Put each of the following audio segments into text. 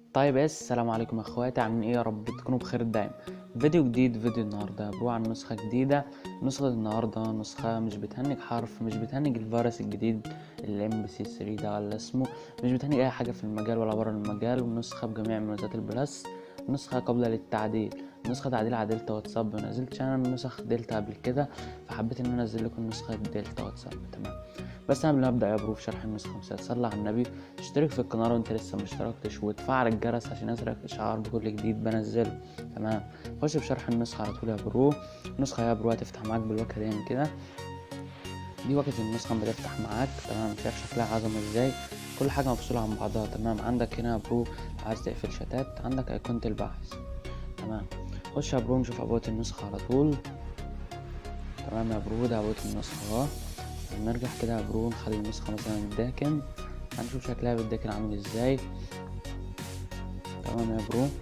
طيب بس السلام عليكم يا اخواتي عاملين ايه يا رب تكونوا بخير دايما فيديو جديد فيديو النهارده برو عن نسخه جديده نسخه النهارده نسخه مش بتهنج حرف مش بتهنج الفيروس الجديد الام بي سي 3 ده ولا اسمه مش بتهنج اي حاجه في المجال ولا بره المجال ونسخه بجميع مميزات البلس نسخه قابله للتعديل نسخة تعديل على دلتا واتساب ونزلت انا نسخ دلتا قبل كده فحبيت ان انا انزل لكم نسخة دلتا واتساب تمام بس قبل ما ابدا يا برو في شرح النسخة مسلسل صلى على النبي اشترك في القناة لو انت لسه مشتركتش وتفعل الجرس عشان يصلك اشعار بكل جديد بنزله تمام خش في شرح النسخة على طول يا برو النسخة يا برو هتفتح معاك بالواجهة دي كده دي واجهة النسخة اما تفتح معاك تمام شايف شكلها عظمة ازاي كل حاجة مفصولة عن بعضها تمام عندك هنا يا برو عايز تقفل شتات عندك ايقونة البحث تمام خش يا برو نشوف ابوة النسخة على طول تمام يا برو ده ابوة النسخة اهو نرجع كده يا برو نخلي النسخة مثلا الداكن هنشوف شكلها بالداكن عامل ازاي تمام يا برو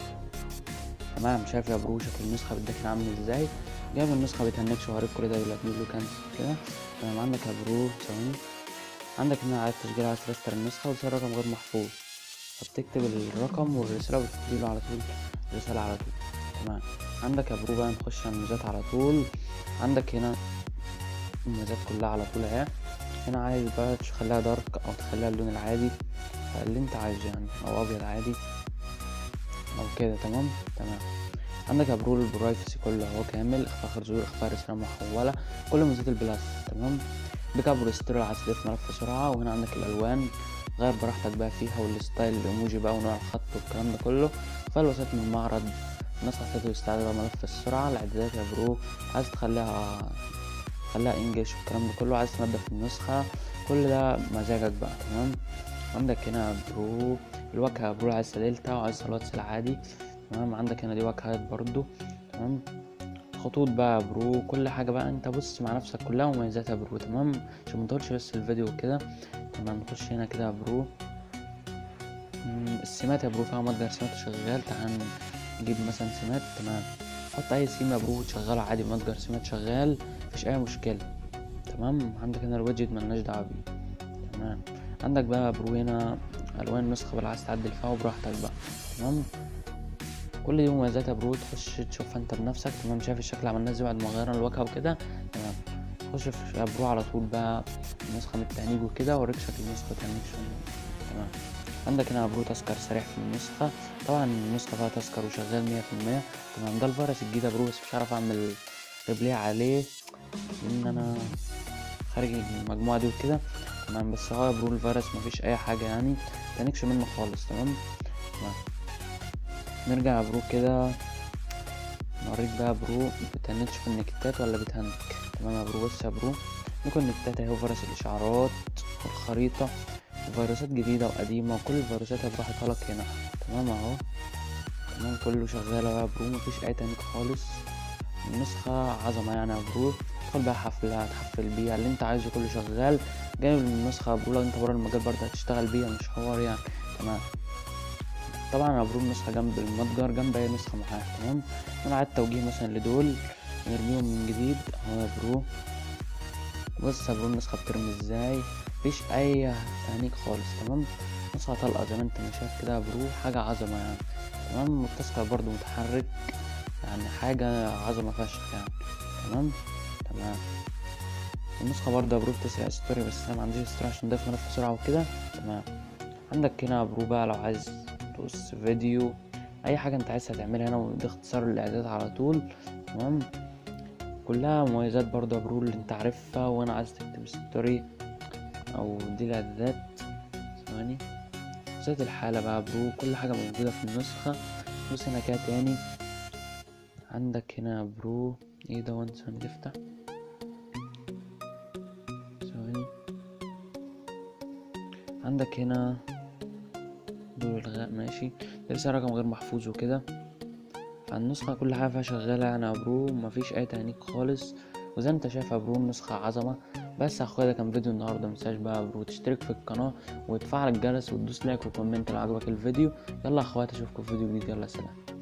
تمام شايف يا برو شكل النسخة بالداكن عامل ازاي جايب النسخة بتهنكش وهوريك كل ده دلوقتي له كانسل كده تمام عندك يا برو ثواني عندك هنا عايز تسجيل عايز ترستر النسخة وتصير رقم غير محفوظ فبتكتب الرقم والرسالة وبتديله على طول رسالة على طول تمام عندك يا برو بقى نخش على الميزات على طول عندك هنا الميزات كلها على طول اهي هنا عايز بقى تخليها دارك او تخليها اللون العادي اللي انت عايزه يعني او ابيض عادي او كده تمام تمام عندك يا برو البرايفسي كله اهو كامل اخفاء خرزور اخفاء رسالة محولة كل ميزات البلاس تمام بيك اب ريستور عايز تضيف ملف بسرعة وهنا عندك الالوان غير براحتك بقى فيها والستايل الايموجي بقى ونوع الخط والكلام ده كله فالوسائط من المعرض الناس هتقدر تستعمل ملف السرعة الاعدادات يا برو عايز تخليها خليها انجلش والكلام ده كله عايز تنضف النسخة كل ده مزاجك بقى تمام عندك هنا برو الواجهة برو عايز دلتا وعايز الواتس العادي تمام عندك هنا دي واجهات برضو تمام خطوط بقى برو كل حاجة بقى انت بص مع نفسك كلها مميزاتها برو تمام عشان مطولش بس الفيديو كده تمام نخش هنا كده برو السمات يا برو فيها متجر سمات شغال تعال نجيب مثلا سمات تمام حط اي سيم يا برو تشغله عادي متجر سمات شغال مفيش اي مشكلة تمام عندك هنا الويدجت ملناش دعوة بيه تمام عندك بقى برو هنا الوان نسخة بقى عايز تعدل فيها وبراحتك بقى تمام كل دي مميزات يا برو تخش تشوفها انت بنفسك تمام شايف الشكل عملناه ازاي بعد ما غيرنا الواجهة وكده تمام خش في يا برو على طول بقى نسخة من التهنيج وكده اوريك شكل النسخة التهنيج تمام عندك هنا برو تذكر سريع في النسخة طبعا النسخة فيها تذكر وشغال مية في المية تمام ده الفيروس الجديد يا برو بس مش عارف اعمل ريبلاي عليه لان انا خارج المجموعة دي وكده تمام بس هو يا برو الفيروس مفيش اي حاجة يعني متهنكش منه خالص تمام تمام نرجع يا برو كده نوريك بقى برو بتهنكش في النكتات ولا بتهنك تمام يا برو بص يا برو ممكن النكتات اهي فيروس الاشعارات والخريطة وفيروسات جديدة وقديمة وكل الفيروسات هتروح لك هنا تمام اهو تمام كله شغال يا برو مفيش اي تهنيك خالص النسخة عظمة يعني يا برو تدخل بقى حفلة تحفل بيها اللي انت عايزه كله شغال جايب النسخة يا برو لو انت برا المجال برضه هتشتغل بيها مش حوار يعني تمام طبعا يا برو النسخة جنب المتجر جنب اي نسخة معاك تمام انا عاد توجيه مثلا لدول نرميهم من جديد اهو يا برو بص يا برو النسخة بترمي ازاي مفيش اي تهنيك خالص تمام نسخة طلقة زي ما انت ما شايف كده يا برو حاجة عظمة يعني تمام التذكر برضو متحرك يعني حاجة عظمة فشخ يعني تمام تمام النسخة برضه يا برو بتسرق ستوري بس انا معنديش ستوري عشان نضيف ملف بسرعة وكده تمام عندك هنا يا برو بقى لو عايز تقص فيديو اي حاجة انت عايزها تعملها هنا ودي اختصار الاعداد على طول تمام كلها مميزات برضه يا برو اللي انت عارفها وانا عايز تكتب ستوري او دي الاعدادات ثواني ذات الحالة بقى برو كل حاجة موجودة في النسخة بص هنا كده تاني عندك هنا برو ايه ده وان ثواني تفتح ثواني عندك هنا دور الغاء ماشي لسه رقم غير محفوظ وكده فالنسخة كل حاجة فيها شغالة يعني يا برو مفيش أي تهنيك خالص وزي انت شايف يا برو النسخة عظمة بس يا اخويا ده كان فيديو النهارده متنساش بقى يا برو تشترك في القناة وتفعل الجرس وتدوس لايك وكومنت لو عجبك الفيديو يلا يا اخواتي اشوفكم في فيديو جديد يلا سلام